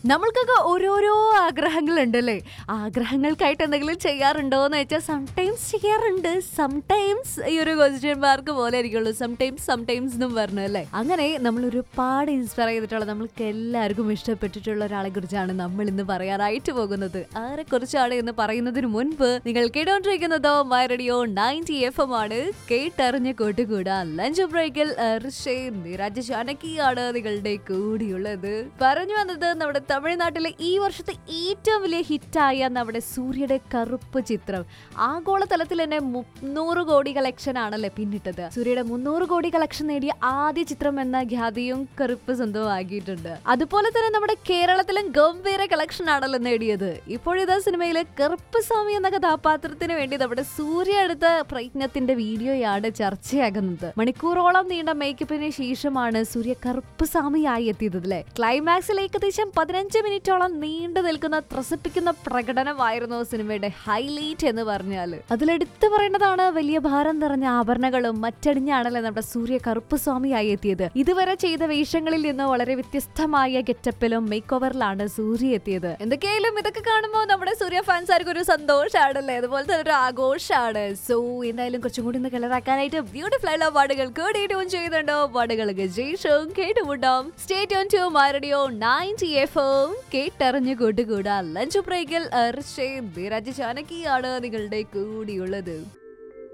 നമ്മൾക്കൊക്കെ ഓരോരോ ആഗ്രഹങ്ങളുണ്ടല്ലേ ആഗ്രഹങ്ങൾക്കായിട്ട് എന്തെങ്കിലും ചെയ്യാറുണ്ടോ എന്ന് വെച്ചാൽ സംടൈംസ് ചെയ്യാറുണ്ട് സംടൈംസ് ഈ ഒരു ക്വസ്റ്റ്യൻ മാർക്ക് പോലെ ആയിരിക്കുള്ളൂ സംടൈംസ് സംടൈംസ് എന്നും പറഞ്ഞു അല്ലേ അങ്ങനെ നമ്മൾ ഒരുപാട് ഇൻസ്പയർ ചെയ്തിട്ടുള്ള നമ്മൾക്ക് എല്ലാവർക്കും ഇഷ്ടപ്പെട്ടിട്ടുള്ള ഒരാളെ കുറിച്ചാണ് നമ്മൾ ഇന്ന് പറയാനായിട്ട് പോകുന്നത് ആരെ കുറിച്ചാണ് എന്ന് പറയുന്നതിന് മുൻപ് നിങ്ങൾ കേട്ടോണ്ടിരിക്കുന്നത് my radio ninety F M ആണ് കേട്ടറിഞ്ഞ് കൂട്ടുകൂടാ ലഞ്ച് ബ്രേക്കിൽ നിരാജ ജാനകിയാണ് നിങ്ങളുടെ കൂടിയുള്ളത് പറഞ്ഞു വന്നത് നമ്മുടെ തമിഴ്നാട്ടിലെ ഈ വർഷത്തെ ഏറ്റവും വലിയ ഹിറ്റായ നമ്മുടെ സൂര്യയുടെ കറുപ്പ് ചിത്രം ആഗോളതലത്തിൽ തന്നെ മുന്നൂറ് കോടി കളക്ഷൻ ആണല്ലേ പിന്നിട്ടത് സൂര്യയുടെ മുന്നൂറ് കോടി കളക്ഷൻ നേടിയ ആദ്യ ചിത്രം എന്ന ഖ്യാതിയും കറുപ്പ് സ്വന്തമാക്കിയിട്ടുണ്ട് അതുപോലെ തന്നെ നമ്മുടെ കേരളത്തിലും ഗംഭീര കളക്ഷൻ ആണല്ലോ നേടിയത് ഇപ്പോഴിതാ സിനിമയിലെ കറുപ്പ് സ്വാമി എന്ന കഥാപാത്രത്തിന് വേണ്ടി നമ്മുടെ സൂര്യ എടുത്ത പ്രയത്നത്തിന്റെ വീഡിയോയാണ് ചർച്ചയാകുന്നത് മണിക്കൂറോളം നീണ്ട മേക്കപ്പിന് ശേഷമാണ് സൂര്യ കറുപ്പ് സ്വാമിയായി എത്തിയത് അല്ലേ ക്ലൈമാക്സിൽ ഏകദേശം പതിനഞ്ച് മിനിറ്റോളം നീണ്ടു നിൽക്കുന്ന ത്രസിപ്പിക്കുന്ന പ്രകടനമായിരുന്നു സിനിമയുടെ ഹൈലൈറ്റ് എന്ന് പറഞ്ഞാൽ അതിലെടുത്തു പറയേണ്ടതാണ് വലിയ ഭാരം നിറഞ്ഞ ആഭരണങ്ങളും മറ്റടിഞ്ഞാണല്ലേ നമ്മുടെ സൂര്യ കറുപ്പ് സ്വാമിയായി എത്തിയത് ഇതുവരെ ചെയ്ത വേഷങ്ങളിൽ നിന്ന് വളരെ വ്യത്യസ്തമായ ഗെറ്റപ്പിലും മേക്ക് ഓവറിലാണ് സൂര്യ എത്തിയത് എന്തൊക്കെയായാലും ഇതൊക്കെ കാണുമ്പോൾ നമ്മുടെ സൂര്യ ഫാൻസ് ആർക്കും ഒരു സന്തോഷമാണല്ലേ അതുപോലെ തന്നെ ഒരു ആഘോഷമാണ് സോ എന്തായാലും കുറച്ചും കൂടി ഒന്ന് കളറാക്കാനായിട്ട് ബ്യൂട്ടിഫുൾ ആയിട്ടുള്ള പാടുകൾ കൂടി ട്യൂൺ ചെയ്യുന്നുണ്ടോ പാടുകൾക്ക് ജയ്ഷും കേട്ടുമുണ്ടാം stay tune to my radio ninety F കേട്ടറിഞ്ഞു കൂട്ടുകൂടാ ലഞ്ച് ബ്രേക്കിൽ അർഷേ ധീരാജ് ചാനകിയാണ് നിങ്ങളുടെ കൂടിയുള്ളത്